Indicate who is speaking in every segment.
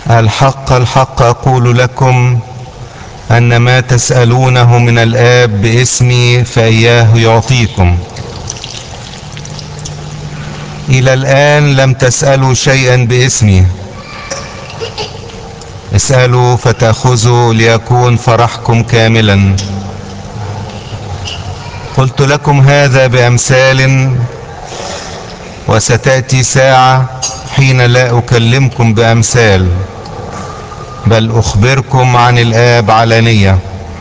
Speaker 1: الحق الحق أقول لكم أن ما تسألونه من الآب باسمي فإياه يعطيكم إلى الآن لم تسألوا شيئا باسمي اسألوا فتأخذوا ليكون فرحكم كاملا قلت لكم هذا بأمثال وستأتي ساعة حين لا أكلمكم بأمثال بل أخبركم عن الآب علانية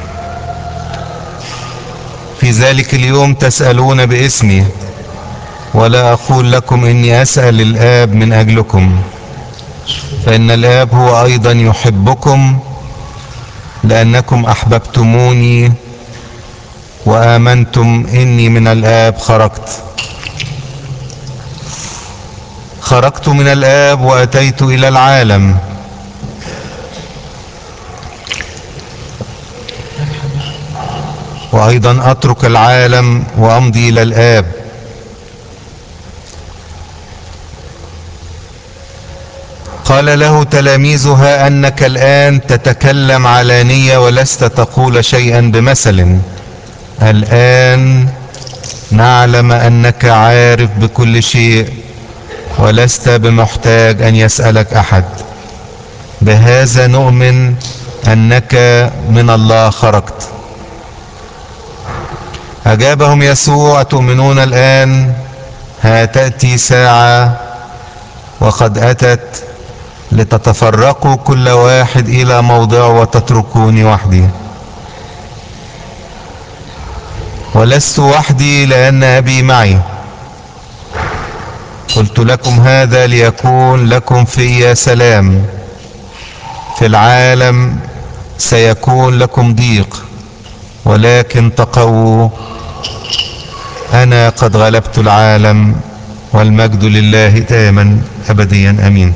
Speaker 1: في ذلك اليوم تسألون باسمي ولا أقول لكم إني أسأل الآب من أجلكم فإن الآب هو أيضا يحبكم لأنكم أحببتموني وآمنتم إني من الآب خرجت خرجت من الآب وأتيت إلى العالم وأيضا أترك العالم وأمضي إلى الآب قال له تلاميذها أنك الآن تتكلم علانية ولست تقول شيئا بمثل الآن نعلم أنك عارف بكل شيء ولست بمحتاج أن يسألك أحد بهذا نؤمن أنك من الله خرجت أجابهم يسوع تؤمنون الآن ها تأتي ساعة وقد أتت لتتفرقوا كل واحد إلى موضعه وتتركوني وحدي ولست وحدي لأن أبي معي قلت لكم هذا ليكون لكم في سلام في العالم سيكون لكم ضيق ولكن تقووا أنا قد غلبت العالم والمجد لله دائما أبديا أمين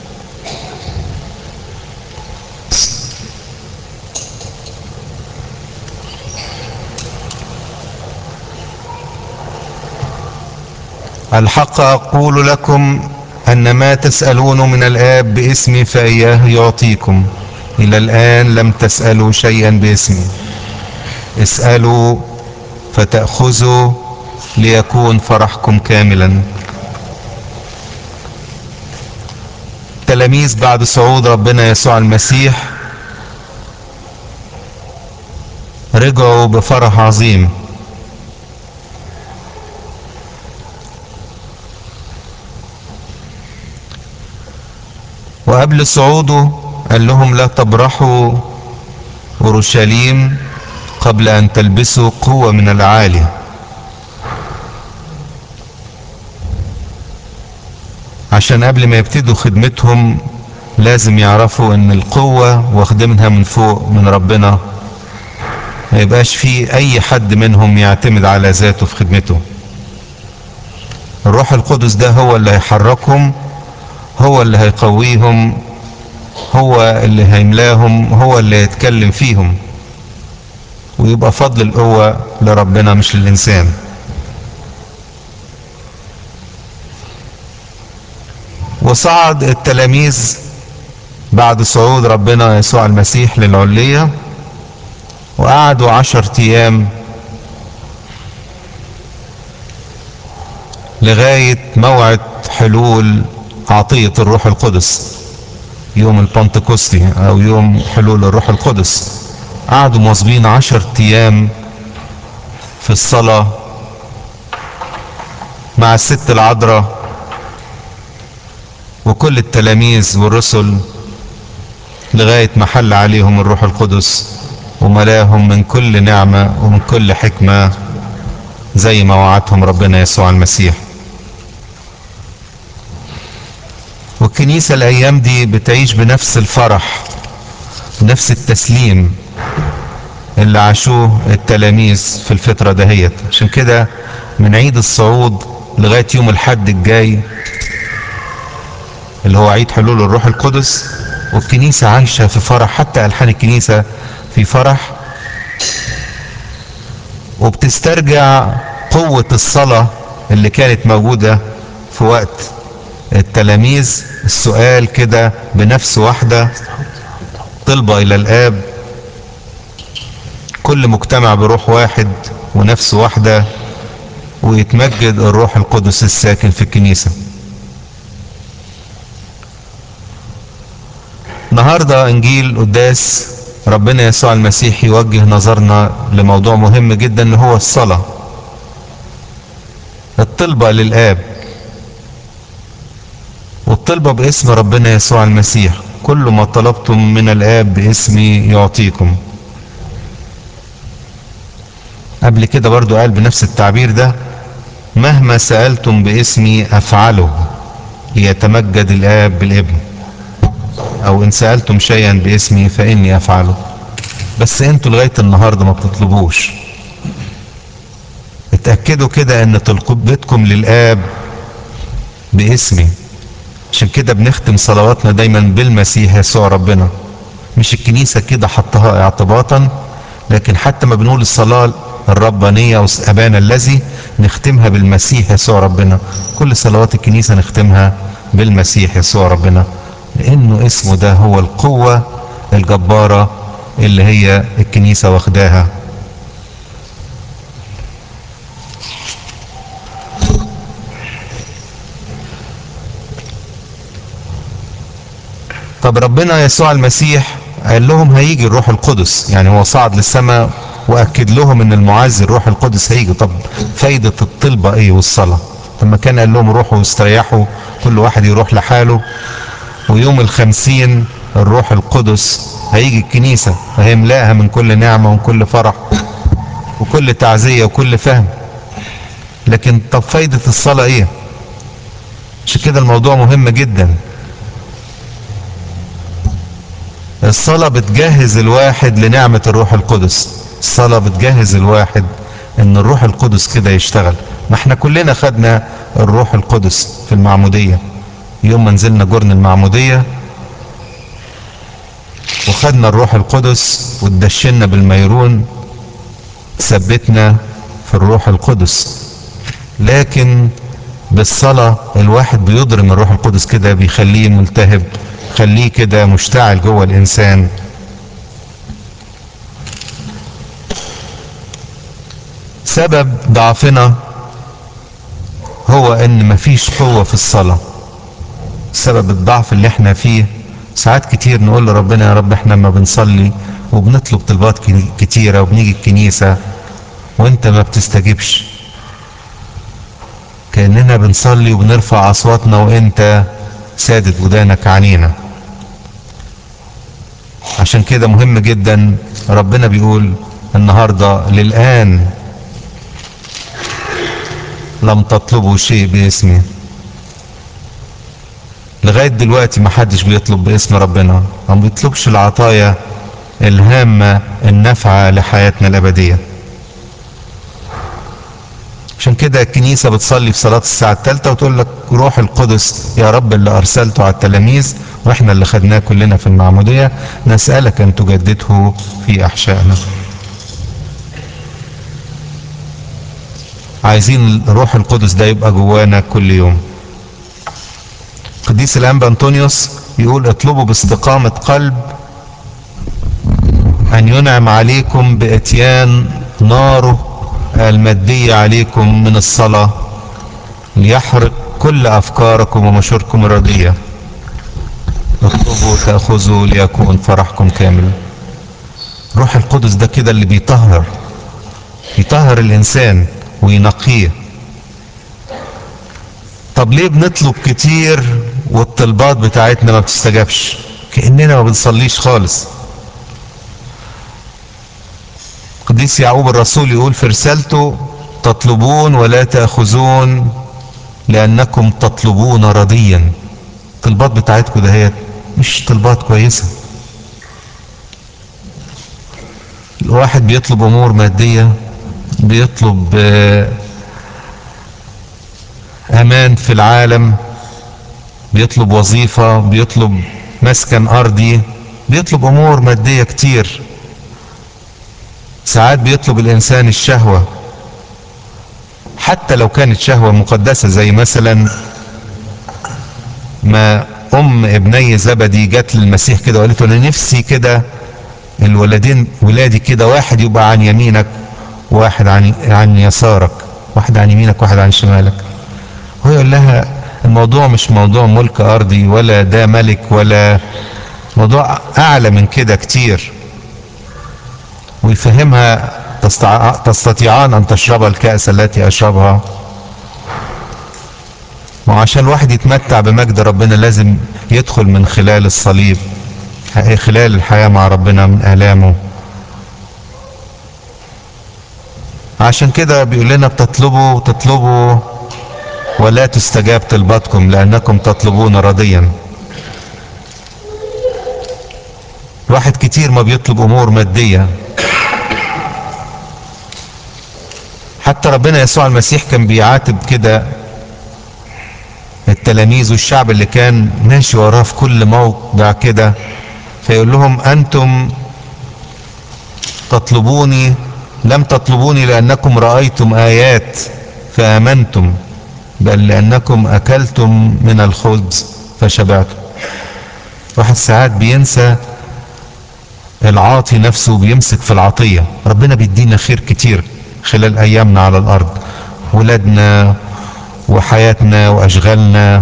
Speaker 1: الحق أقول لكم أن ما تسألون من الآب باسمي فإياه يعطيكم إلى الآن لم تسألوا شيئا باسمي اسألوا فتأخذوا ليكون فرحكم كاملا تلاميذ بعد صعود ربنا يسوع المسيح رجعوا بفرح عظيم وقبل صعوده قال لهم لا تبرحوا اورشليم قبل ان تلبسوا قوة من العالي عشان قبل ما يبتدوا خدمتهم لازم يعرفوا ان القوة واخدينها من فوق من ربنا ما يبقاش في اي حد منهم يعتمد على ذاته في خدمته الروح القدس ده هو اللي هيحركهم هو اللي هيقويهم هو اللي هيملاهم هو اللي هيتكلم فيهم ويبقى فضل القوة لربنا مش للإنسان وصعد التلاميذ بعد صعود ربنا يسوع المسيح للعلية وقعدوا عشر أيام لغاية موعد حلول عطية الروح القدس يوم البنتكوستي أو يوم حلول الروح القدس قعدوا مواظبين عشر أيام في الصلاة مع الست العذراء وكل التلاميذ والرسل لغاية ما حل عليهم الروح القدس وملاهم من كل نعمة ومن كل حكمة زي ما وعدهم ربنا يسوع المسيح والكنيسة الأيام دي بتعيش بنفس الفرح نفس التسليم اللي عاشوه التلاميذ في الفترة دهيت عشان كده من عيد الصعود لغاية يوم الحد الجاي اللي هو عيد حلول الروح القدس والكنيسة عايشة في فرح حتى ألحان الكنيسة في فرح وبتسترجع قوة الصلاة اللي كانت موجودة في وقت التلاميذ السؤال كده بنفس واحدة طلبة إلى الآب كل مجتمع بروح واحد ونفس واحدة ويتمجد الروح القدس الساكن في الكنيسة النهاردة انجيل قداس ربنا يسوع المسيح يوجه نظرنا لموضوع مهم جدا هو الصلاة الطلبة للآب والطلبة باسم ربنا يسوع المسيح كل ما طلبتم من الآب باسمي يعطيكم قبل كده برضو قال بنفس التعبير ده مهما سألتم باسمي أفعله ليتمجد الآب بالابن أو إن سألتم شيئا باسمي فإني أفعله بس أنتوا لغاية النهاردة ما بتطلبوش اتأكدوا كده أن تلقبتكم للآب باسمي عشان كده بنختم صلواتنا دايما بالمسيح يسوع ربنا مش الكنيسة كده حطها اعتباطا لكن حتى ما بنقول الصلاة الربانية أبانا الذي نختمها بالمسيح يسوع ربنا كل صلوات الكنيسة نختمها بالمسيح يسوع ربنا لأنه اسمه ده هو القوة الجبارة اللي هي الكنيسة واخداها طب ربنا يسوع المسيح قال لهم هيجي الروح القدس يعني هو صعد للسماء واكد لهم ان المعز الروح القدس هيجي طب فايدة الطلبة ايه والصلاة لما كان قال لهم روحوا واستريحوا كل واحد يروح لحاله ويوم الخمسين الروح القدس هيجي الكنيسة هيملاها من كل نعمة ومن كل فرح وكل تعزية وكل فهم لكن طب فايدة الصلاة ايه عشان كده الموضوع مهم جدا الصلاة بتجهز الواحد لنعمة الروح القدس الصلاة بتجهز الواحد ان الروح القدس كده يشتغل ما احنا كلنا خدنا الروح القدس في المعمودية يوم ما نزلنا جرن المعمودية وخدنا الروح القدس واتدشنا بالميرون ثبتنا في الروح القدس لكن بالصلاة الواحد بيضرم الروح القدس كده بيخليه ملتهب خليه كده مشتعل جوه الانسان سبب ضعفنا هو ان مفيش قوة في الصلاة سبب الضعف اللي احنا فيه ساعات كتير نقول لربنا يا رب احنا ما بنصلي وبنطلب طلبات كتيرة وبنيجي الكنيسة وانت ما بتستجيبش كأننا بنصلي وبنرفع اصواتنا وانت سادد ودانك عنينا عشان كده مهم جدا ربنا بيقول النهاردة للآن لم تطلبوا شيء باسمي لغاية دلوقتي ما حدش بيطلب باسم ربنا ما بيطلبش العطايا الهامة النافعة لحياتنا الأبدية عشان كده الكنيسة بتصلي في صلاة الساعة الثالثة وتقول لك روح القدس يا رب اللي أرسلته على التلاميذ واحنا اللي خدناه كلنا في المعمودية نسألك أن تجدده في أحشائنا عايزين الروح القدس ده يبقى جوانا كل يوم قديس الأنبا أنطونيوس يقول اطلبوا باستقامة قلب أن ينعم عليكم بإتيان ناره المادية عليكم من الصلاة ليحرق كل أفكاركم ومشوركم الردية اطلبوا تأخذوا ليكون فرحكم كامل روح القدس ده كده اللي بيطهر يطهر الإنسان وينقيه طب ليه بنطلب كتير والطلبات بتاعتنا ما بتستجابش كأننا ما بنصليش خالص قديس يعقوب الرسول يقول في رسالته تطلبون ولا تأخذون لأنكم تطلبون رضيا الطلبات بتاعتكم دهيت مش طلبات كويسة الواحد بيطلب أمور مادية بيطلب أمان في العالم بيطلب وظيفة بيطلب مسكن أرضي بيطلب أمور مادية كتير ساعات بيطلب الانسان الشهوة حتى لو كانت شهوة مقدسة زي مثلا ما ام ابني زبدي جت للمسيح كده وقالت له انا نفسي كده الولدين ولادي كده واحد يبقى عن يمينك وواحد عن عن يسارك واحد عن يمينك واحد عن شمالك هو يقول لها الموضوع مش موضوع ملك ارضي ولا ده ملك ولا موضوع اعلى من كده كتير ويفهمها تستع... تستطيعان ان تشرب الكأس التي اشربها وعشان الواحد يتمتع بمجد ربنا لازم يدخل من خلال الصليب خلال الحياة مع ربنا من آلامه عشان كده بيقول لنا بتطلبوا تطلبوا ولا تستجاب طلباتكم لأنكم تطلبون رضيا الواحد كتير ما بيطلب أمور مادية حتى ربنا يسوع المسيح كان بيعاتب كده التلاميذ والشعب اللي كان ماشي وراه في كل موضع كده فيقول لهم انتم تطلبوني لم تطلبوني لانكم رايتم ايات فامنتم بل لانكم اكلتم من الخبز فشبعتم واحد ساعات بينسى العاطي نفسه بيمسك في العطيه ربنا بيدينا خير كتير خلال ايامنا على الارض ولادنا وحياتنا واشغالنا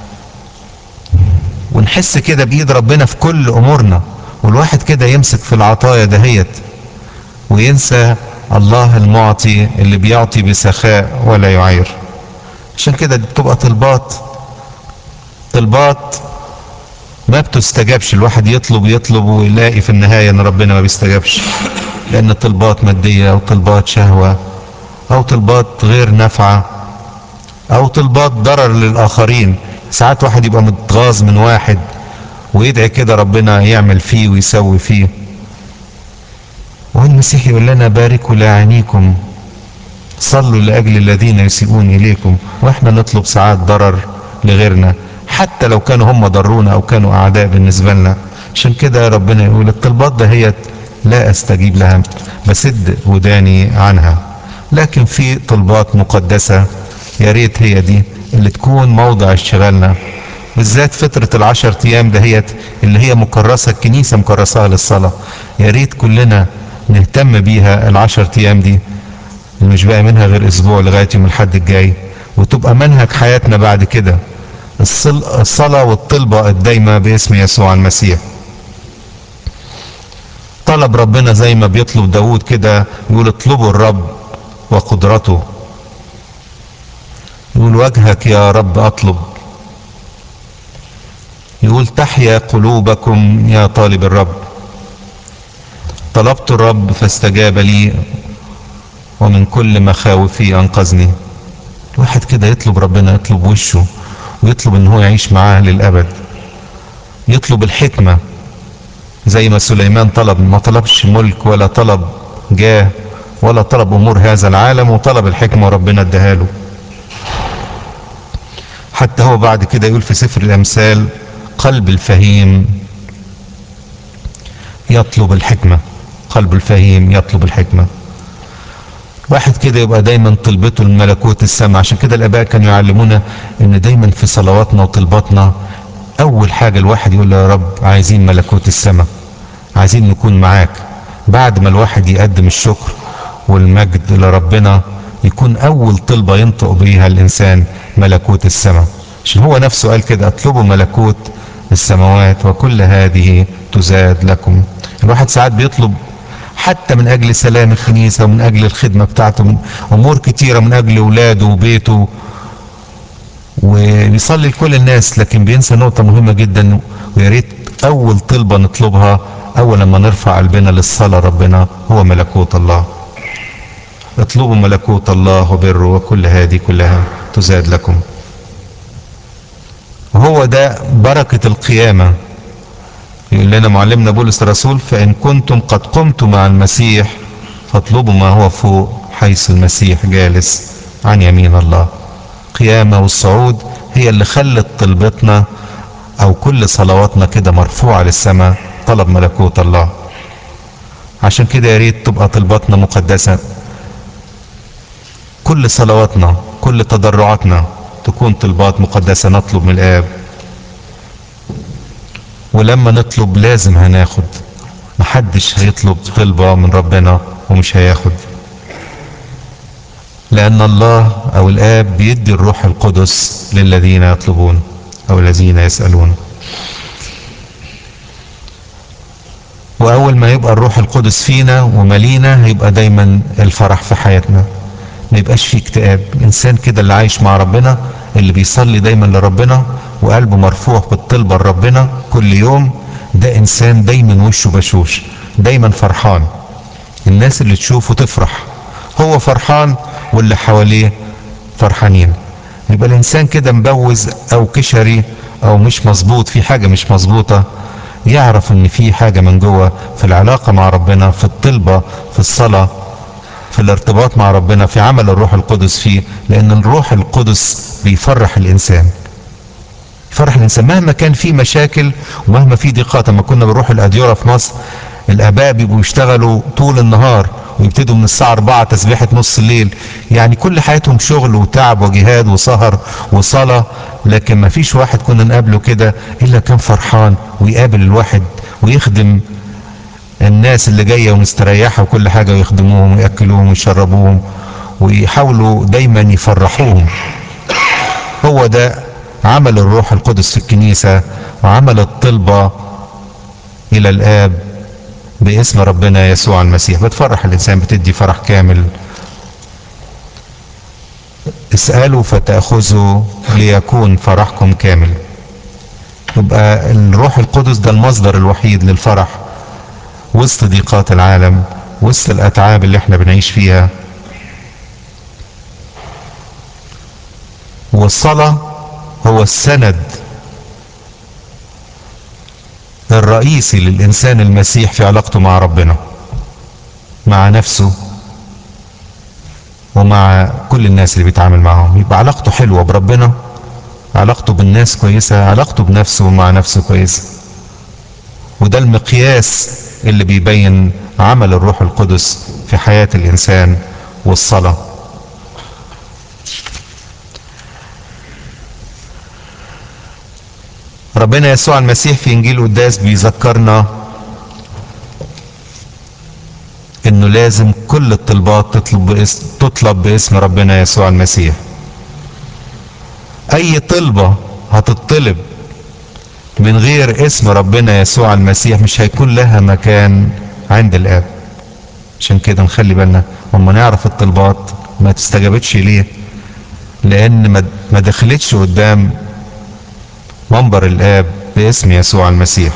Speaker 1: ونحس كده بايد ربنا في كل امورنا والواحد كده يمسك في العطايا دهيت وينسى الله المعطي اللي بيعطي بسخاء ولا يعير عشان كده دي بتبقى طلبات طلبات ما بتستجابش الواحد يطلب يطلب ويلاقي في النهايه ان ربنا ما بيستجابش لان طلبات ماديه او طلبات شهوه او طلبات غير نافعه او طلبات ضرر للاخرين ساعات واحد يبقى متغاظ من واحد ويدعي كده ربنا يعمل فيه ويسوي فيه والمسيح يقول لنا باركوا لاعينيكم صلوا لاجل الذين يسيئون اليكم واحنا نطلب ساعات ضرر لغيرنا حتى لو كانوا هم ضرونا او كانوا اعداء بالنسبه لنا عشان كده ربنا يقول الطلبات دهيت لا استجيب لها بسد وداني عنها لكن في طلبات مقدسه يا ريت هي دي اللي تكون موضع اشتغالنا بالذات فترة العشر ايام دهيت اللي هي مكرسة الكنيسة مكرساها للصلاة يا ريت كلنا نهتم بيها العشر ايام دي اللي مش باقي منها غير اسبوع لغاية يوم الحد الجاي وتبقى منهج حياتنا بعد كده الصلاة والطلبة الدايمة باسم يسوع المسيح طلب ربنا زي ما بيطلب داود كده يقول اطلبوا الرب وقدرته يقول وجهك يا رب اطلب يقول تحيا قلوبكم يا طالب الرب طلبت الرب فاستجاب لي ومن كل مخاوفي انقذني الواحد كده يطلب ربنا يطلب وشه ويطلب ان هو يعيش معاه للابد يطلب الحكمه زي ما سليمان طلب ما طلبش ملك ولا طلب جاه ولا طلب امور هذا العالم وطلب الحكمه وربنا اداها له حتى هو بعد كده يقول في سفر الامثال قلب الفهيم يطلب الحكمه قلب الفهيم يطلب الحكمه واحد كده يبقى دايما طلبته الملكوت السماء عشان كده الاباء كانوا يعلمونا ان دايما في صلواتنا وطلباتنا اول حاجه الواحد يقول يا رب عايزين ملكوت السماء عايزين نكون معاك بعد ما الواحد يقدم الشكر والمجد لربنا يكون اول طلبه ينطق بيها الانسان ملكوت السماء عشان هو نفسه قال كده اطلبوا ملكوت السماوات وكل هذه تزاد لكم الواحد ساعات بيطلب حتى من اجل سلام الكنيسه ومن اجل الخدمه بتاعته من امور كتيره من اجل اولاده وبيته وبيصلي لكل الناس لكن بينسى نقطه مهمه جدا ويا ريت اول طلبه نطلبها اول لما نرفع قلبنا للصلاه ربنا هو ملكوت الله اطلبوا ملكوت الله وبره وكل هذه كلها تزاد لكم وهو ده بركه القيامه يقول لنا معلمنا بولس الرسول فإن كنتم قد قمتم مع المسيح فاطلبوا ما هو فوق حيث المسيح جالس عن يمين الله قيامة والصعود هي اللي خلت طلبتنا أو كل صلواتنا كده مرفوعة للسماء طلب ملكوت الله عشان كده يا ريت تبقى طلباتنا مقدسة كل صلواتنا كل تضرعاتنا تكون طلبات مقدسة نطلب من الآب ولما نطلب لازم هناخد محدش هيطلب طلبة من ربنا ومش هياخد لأن الله أو الآب بيدي الروح القدس للذين يطلبون أو الذين يسألون وأول ما يبقى الروح القدس فينا وملينا هيبقى دايما الفرح في حياتنا ما يبقاش فيه اكتئاب الإنسان كده اللي عايش مع ربنا اللي بيصلي دايما لربنا وقلبه مرفوع بالطلبة لربنا كل يوم ده إنسان دايما وشه بشوش دايما فرحان الناس اللي تشوفه تفرح هو فرحان واللي حواليه فرحانين يبقى الانسان كده مبوز او كشري او مش مظبوط في حاجه مش مظبوطه يعرف ان في حاجه من جوه في العلاقه مع ربنا في الطلبه في الصلاه في الارتباط مع ربنا في عمل الروح القدس فيه لان الروح القدس بيفرح الانسان يفرح الانسان مهما كان في مشاكل ومهما في ضيقات لما كنا بنروح الاديره في مصر الاباء بيبقوا يشتغلوا طول النهار ويبتدوا من الساعة 4 تسبيحة نص الليل يعني كل حياتهم شغل وتعب وجهاد وسهر وصلاة لكن ما فيش واحد كنا نقابله كده إلا كان فرحان ويقابل الواحد ويخدم الناس اللي جاية ومستريحة وكل حاجة ويخدموهم ويأكلوهم ويشربوهم ويحاولوا دايما يفرحوهم هو ده عمل الروح القدس في الكنيسة وعمل الطلبة إلى الآب باسم ربنا يسوع المسيح بتفرح الانسان بتدي فرح كامل اسالوا فتاخذوا ليكون فرحكم كامل يبقى الروح القدس ده المصدر الوحيد للفرح وسط ضيقات العالم وسط الاتعاب اللي احنا بنعيش فيها والصلاه هو السند الرئيسي للإنسان المسيح في علاقته مع ربنا مع نفسه ومع كل الناس اللي بيتعامل معهم يبقى علاقته حلوة بربنا علاقته بالناس كويسة علاقته بنفسه ومع نفسه كويسة وده المقياس اللي بيبين عمل الروح القدس في حياة الإنسان والصلاة ربنا يسوع المسيح في انجيل قداس بيذكرنا انه لازم كل الطلبات تطلب باسم تطلب باسم ربنا يسوع المسيح اي طلبة هتطلب من غير اسم ربنا يسوع المسيح مش هيكون لها مكان عند الاب عشان كده نخلي بالنا اما نعرف الطلبات ما تستجابتش ليه لان ما دخلتش قدام منبر الاب باسم يسوع المسيح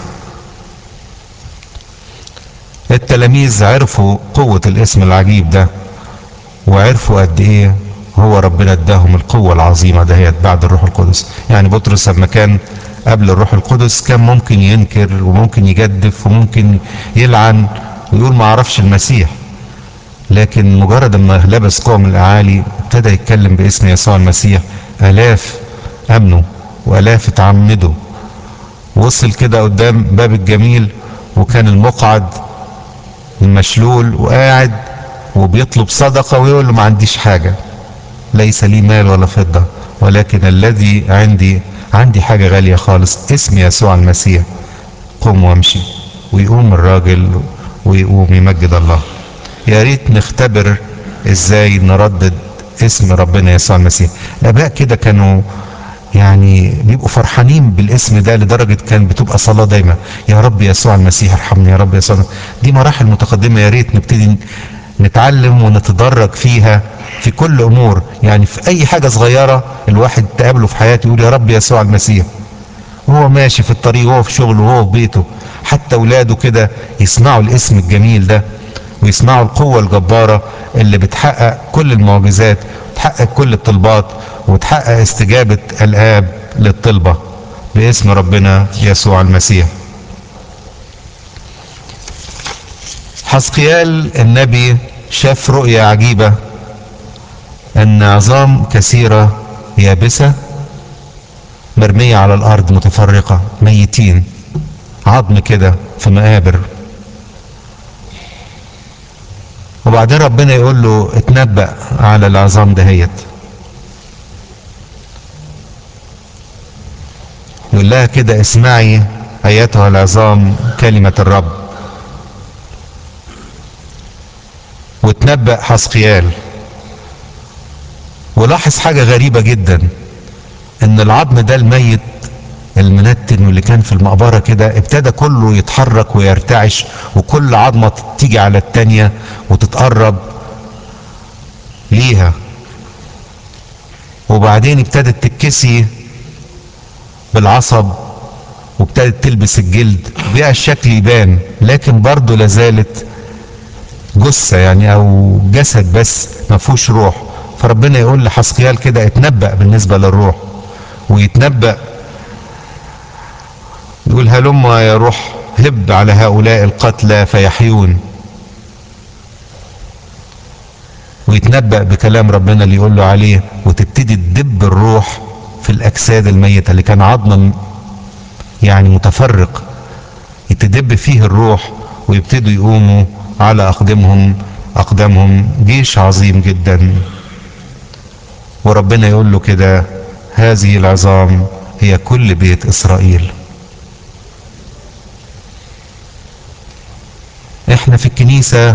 Speaker 1: التلاميذ عرفوا قوة الاسم العجيب ده وعرفوا قد ايه هو ربنا اداهم القوة العظيمة دهيت بعد الروح القدس يعني بطرس لما كان قبل الروح القدس كان ممكن ينكر وممكن يجدف وممكن يلعن ويقول ما اعرفش المسيح لكن مجرد ما لبس قوة من الاعالي ابتدى يتكلم باسم يسوع المسيح الاف امنوا والاف اتعمدوا وصل كده قدام باب الجميل وكان المقعد المشلول وقاعد وبيطلب صدقه ويقول له ما عنديش حاجه ليس لي مال ولا فضه ولكن الذي عندي عندي حاجه غاليه خالص اسم يسوع المسيح قم وامشي ويقوم الراجل ويقوم يمجد الله يا ريت نختبر ازاي نردد اسم ربنا يسوع المسيح الاباء كده كانوا يعني بيبقوا فرحانين بالاسم ده لدرجة كان بتبقى صلاة دايما يا رب يسوع المسيح ارحمني يا رب يسوع دي مراحل متقدمة يا ريت نبتدي نتعلم ونتدرج فيها في كل امور يعني في اي حاجة صغيرة الواحد تقابله في حياته يقول يا رب يسوع المسيح وهو ماشي في الطريق وهو في شغله وهو في بيته حتى اولاده كده يسمعوا الاسم الجميل ده ويسمعوا القوة الجبارة اللي بتحقق كل المعجزات وتحقق كل الطلبات وتحقق استجابة الآب للطلبة باسم ربنا يسوع المسيح حسقيال النبي شاف رؤية عجيبة أن عظام كثيرة يابسة مرمية على الأرض متفرقة ميتين عظم كده في مقابر وبعدين ربنا يقول له اتنبأ على العظام دهيت يقول لها كده اسمعي ايتها العظام كلمة الرب وتنبأ حسقيال ولاحظ حاجة غريبة جدا ان العظم ده الميت المنتن واللي كان في المقبرة كده ابتدى كله يتحرك ويرتعش وكل عظمة تيجي على التانية وتتقرب ليها وبعدين ابتدت تتكسي بالعصب وابتدت تلبس الجلد بقى الشكل يبان لكن برضه لازالت جثة يعني او جسد بس ما فيهوش روح فربنا يقول لحسقيال كده اتنبأ بالنسبة للروح ويتنبأ يقول هلم يا روح هب على هؤلاء القتلى فيحيون ويتنبأ بكلام ربنا اللي يقول له عليه وتبتدي تدب الروح في الأجساد الميتة اللي كان عظما يعني متفرق يتدب فيه الروح ويبتدوا يقوموا على أقدامهم أقدامهم جيش عظيم جدا وربنا يقول له كده هذه العظام هي كل بيت إسرائيل احنا في الكنيسة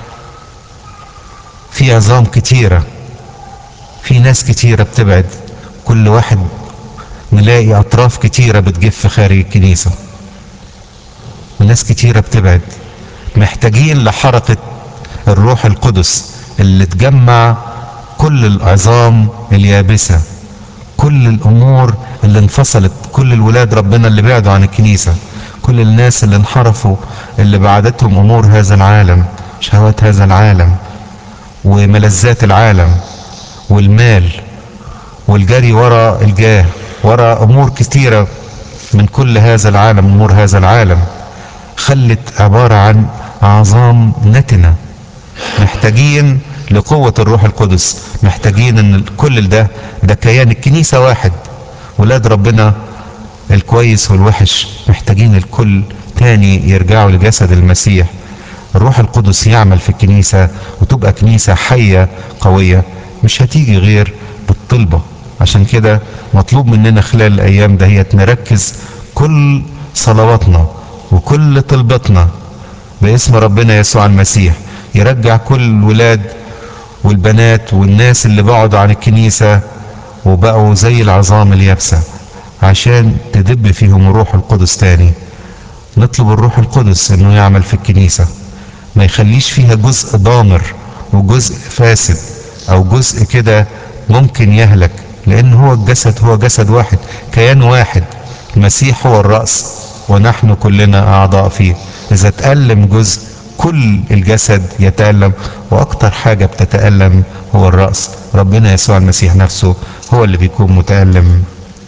Speaker 1: في عظام كتيرة في ناس كتيرة بتبعد كل واحد نلاقي أطراف كتيرة بتجف خارج الكنيسة وناس كتيرة بتبعد محتاجين لحركة الروح القدس اللي تجمع كل العظام اليابسة كل الأمور اللي انفصلت كل الولاد ربنا اللي بعدوا عن الكنيسة كل الناس اللي انحرفوا اللي بعدتهم أمور هذا العالم شهوات هذا العالم وملذات العالم والمال والجري وراء الجاه وراء أمور كثيرة من كل هذا العالم أمور هذا العالم خلت عبارة عن أعظام نتنة محتاجين لقوة الروح القدس محتاجين ان كل ده ده كيان الكنيسة واحد ولاد ربنا الكويس والوحش محتاجين الكل تاني يرجعوا لجسد المسيح الروح القدس يعمل في الكنيسة وتبقى كنيسة حية قوية مش هتيجي غير بالطلبة عشان كده مطلوب مننا خلال الأيام ده هي نركز كل صلواتنا وكل طلبتنا باسم ربنا يسوع المسيح يرجع كل الولاد والبنات والناس اللي بعدوا عن الكنيسة وبقوا زي العظام اليابسة عشان تدب فيهم الروح القدس تاني نطلب الروح القدس انه يعمل في الكنيسة ما يخليش فيها جزء ضامر وجزء فاسد او جزء كده ممكن يهلك لان هو الجسد هو جسد واحد كيان واحد المسيح هو الرأس ونحن كلنا اعضاء فيه اذا تألم جزء كل الجسد يتألم واكتر حاجة بتتألم هو الرأس ربنا يسوع المسيح نفسه هو اللي بيكون متألم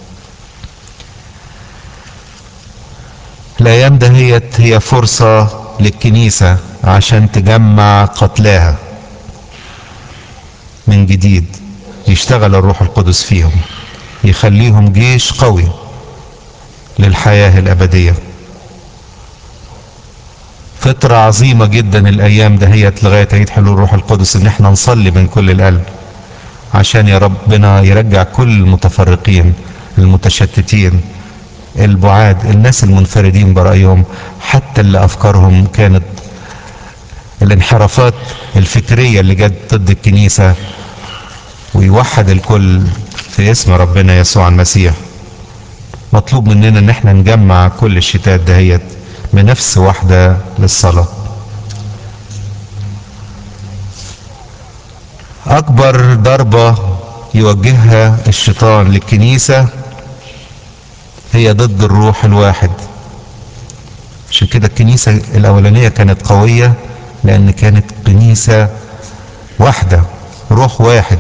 Speaker 1: الايام دهيت هي فرصة للكنيسة عشان تجمع قتلاها من جديد يشتغل الروح القدس فيهم يخليهم جيش قوي للحياة الأبدية فترة عظيمة جدا الأيام دهيت لغاية عيد حلول الروح القدس إن احنا نصلي من كل القلب عشان يا ربنا يرجع كل المتفرقين المتشتتين البعاد الناس المنفردين برأيهم حتى اللي أفكارهم كانت الانحرافات الفكرية اللي جت ضد الكنيسة ويوحد الكل في اسم ربنا يسوع المسيح مطلوب مننا ان احنا نجمع كل الشتات دهيت بنفس واحدة للصلاة اكبر ضربة يوجهها الشيطان للكنيسة هي ضد الروح الواحد عشان كده الكنيسة الاولانية كانت قوية لان كانت كنيسة واحدة روح واحد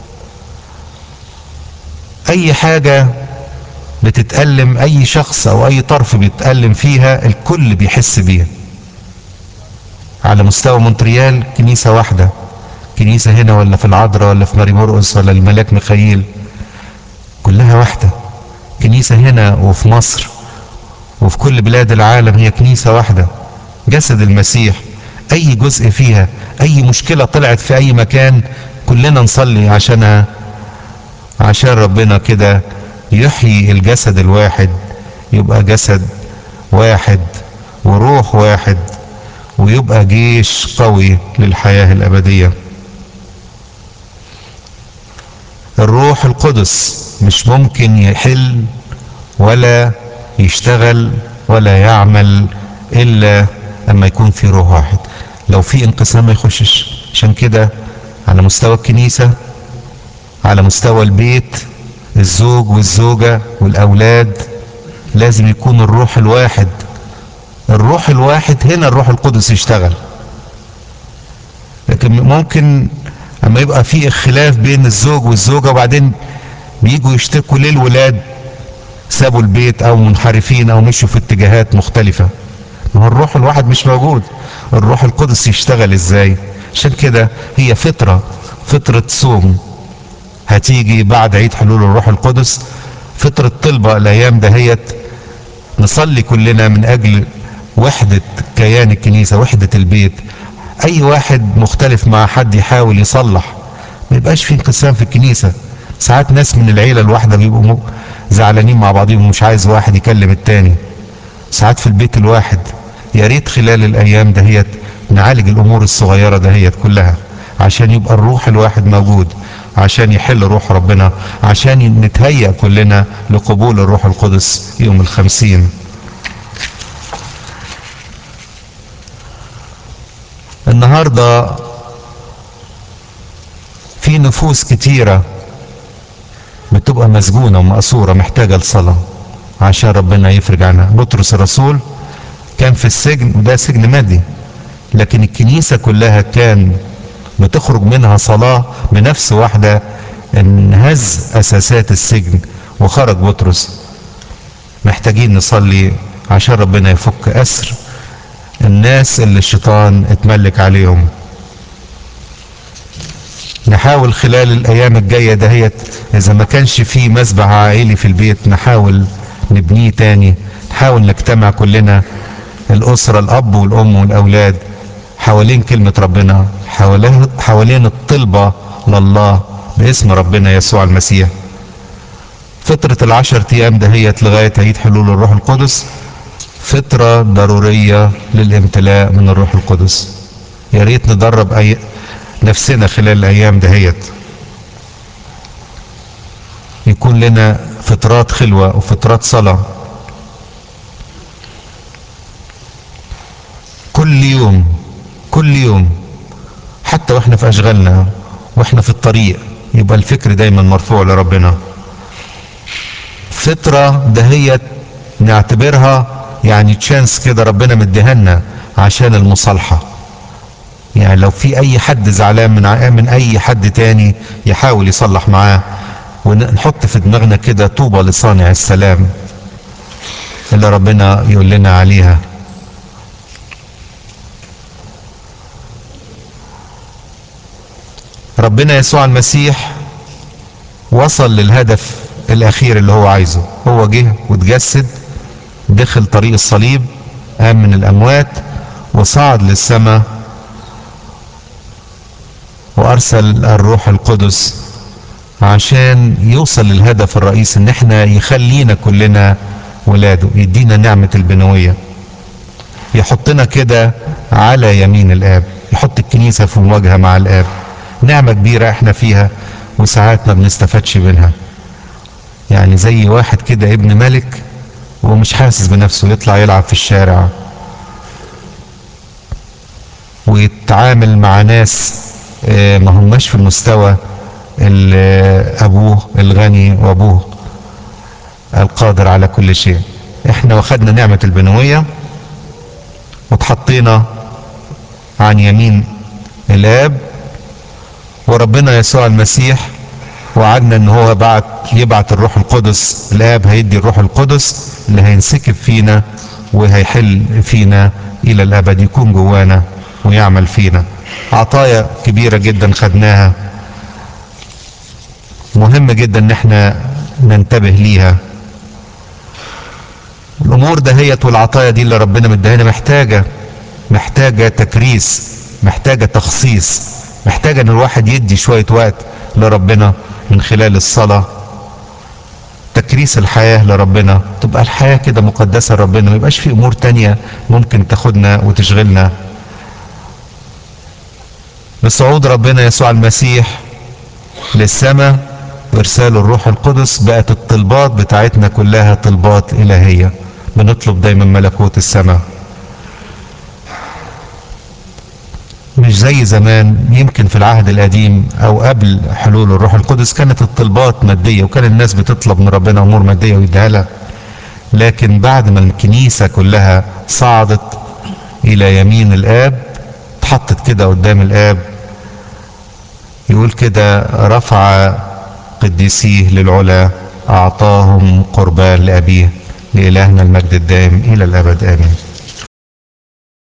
Speaker 1: اي حاجة بتتألم اي شخص او اي طرف بيتألم فيها الكل بيحس بيها على مستوى مونتريال كنيسة واحدة كنيسة هنا ولا في العذراء ولا في ماري مرقس ولا الملاك ميخائيل كلها واحدة كنيسة هنا وفي مصر وفي كل بلاد العالم هي كنيسة واحدة جسد المسيح اي جزء فيها اي مشكلة طلعت في اي مكان كلنا نصلي عشانها عشان ربنا كده يحيي الجسد الواحد يبقى جسد واحد وروح واحد ويبقى جيش قوي للحياة الأبدية الروح القدس مش ممكن يحل ولا يشتغل ولا يعمل إلا لما يكون في روح واحد لو في انقسام ما يخشش عشان كده على مستوى الكنيسة على مستوى البيت الزوج والزوجة والأولاد لازم يكون الروح الواحد الروح الواحد هنا الروح القدس يشتغل لكن ممكن اما يبقى في اختلاف بين الزوج والزوجة وبعدين بيجوا يشتكوا ليه الولاد سابوا البيت او منحرفين او مشوا في اتجاهات مختلفة ما هو الروح الواحد مش موجود الروح القدس يشتغل ازاي عشان كده هي فطرة فطرة صوم هتيجي بعد عيد حلول الروح القدس فطرة طلبة الايام دهيت نصلي كلنا من اجل وحدة كيان الكنيسة وحدة البيت اي واحد مختلف مع حد يحاول يصلح ما يبقاش في انقسام في الكنيسة ساعات ناس من العيلة الواحدة بيبقوا زعلانين مع بعضهم ومش عايز واحد يكلم التاني ساعات في البيت الواحد يا ريت خلال الايام دهيت نعالج الامور الصغيرة دهيت كلها عشان يبقى الروح الواحد موجود عشان يحل روح ربنا عشان نتهيأ كلنا لقبول الروح القدس يوم الخمسين النهاردة في نفوس كتيرة بتبقى مسجونة ومقصورة محتاجة لصلاة عشان ربنا يفرج عنها بطرس الرسول كان في السجن وده سجن مادي لكن الكنيسة كلها كان بتخرج منها صلاة بنفس واحدة انهز أساسات السجن وخرج بطرس محتاجين نصلي عشان ربنا يفك أسر الناس اللي الشيطان اتملك عليهم نحاول خلال الايام الجايه دهيت اذا ما كانش في مسبح عائلي في البيت نحاول نبنيه تاني نحاول نجتمع كلنا الاسره الاب والام والاولاد حوالين كلمه ربنا حوالين حوالين الطلبه لله باسم ربنا يسوع المسيح فترة العشر ايام دهيت لغاية عيد حلول الروح القدس فترة ضرورية للامتلاء من الروح القدس يا ريت ندرب أي نفسنا خلال الأيام دهيت يكون لنا فترات خلوة وفترات صلاة كل يوم كل يوم حتى واحنا في أشغالنا واحنا في الطريق يبقى الفكر دايما مرفوع لربنا فترة دهيت نعتبرها يعني تشانس كده ربنا مديهالنا عشان المصالحة يعني لو في اي حد زعلان من من اي حد تاني يحاول يصلح معاه ونحط في دماغنا كده طوبى لصانع السلام اللي ربنا يقول لنا عليها ربنا يسوع المسيح وصل للهدف الاخير اللي هو عايزه هو جه وتجسد دخل طريق الصليب قام من الاموات وصعد للسماء وارسل الروح القدس عشان يوصل للهدف الرئيس ان احنا يخلينا كلنا ولاده يدينا نعمة البنوية يحطنا كده على يمين الاب يحط الكنيسة في مواجهة مع الاب نعمة كبيرة احنا فيها وساعات ما بنستفادش منها يعني زي واحد كده ابن ملك ومش حاسس بنفسه يطلع يلعب في الشارع ويتعامل مع ناس ما هماش في المستوى ابوه الغني وابوه القادر على كل شيء احنا واخدنا نعمة البنوية وتحطينا عن يمين الاب وربنا يسوع المسيح وعدنا ان هو بعت يبعت الروح القدس الاب هيدي الروح القدس اللي هينسكب فينا وهيحل فينا الى الابد يكون جوانا ويعمل فينا عطايا كبيرة جدا خدناها مهم جدا ان احنا ننتبه ليها الامور دهيت والعطايا دي اللي ربنا مديها محتاجة محتاجة تكريس محتاجة تخصيص محتاجة ان الواحد يدي شوية وقت لربنا من خلال الصلاة تكريس الحياة لربنا تبقى الحياة كده مقدسة لربنا ما يبقاش في امور تانية ممكن تاخدنا وتشغلنا بصعود ربنا يسوع المسيح للسماء وارسال الروح القدس بقت الطلبات بتاعتنا كلها طلبات الهيه بنطلب دايما ملكوت السماء مش زي زمان يمكن في العهد القديم او قبل حلول الروح القدس كانت الطلبات ماديه وكان الناس بتطلب من ربنا امور ماديه ويديها لها لكن بعد ما الكنيسه كلها صعدت الى يمين الاب اتحطت كده قدام الاب يقول كده رفع قديسيه للعلا اعطاهم قربان لابيه لالهنا المجد الدائم الى الابد امين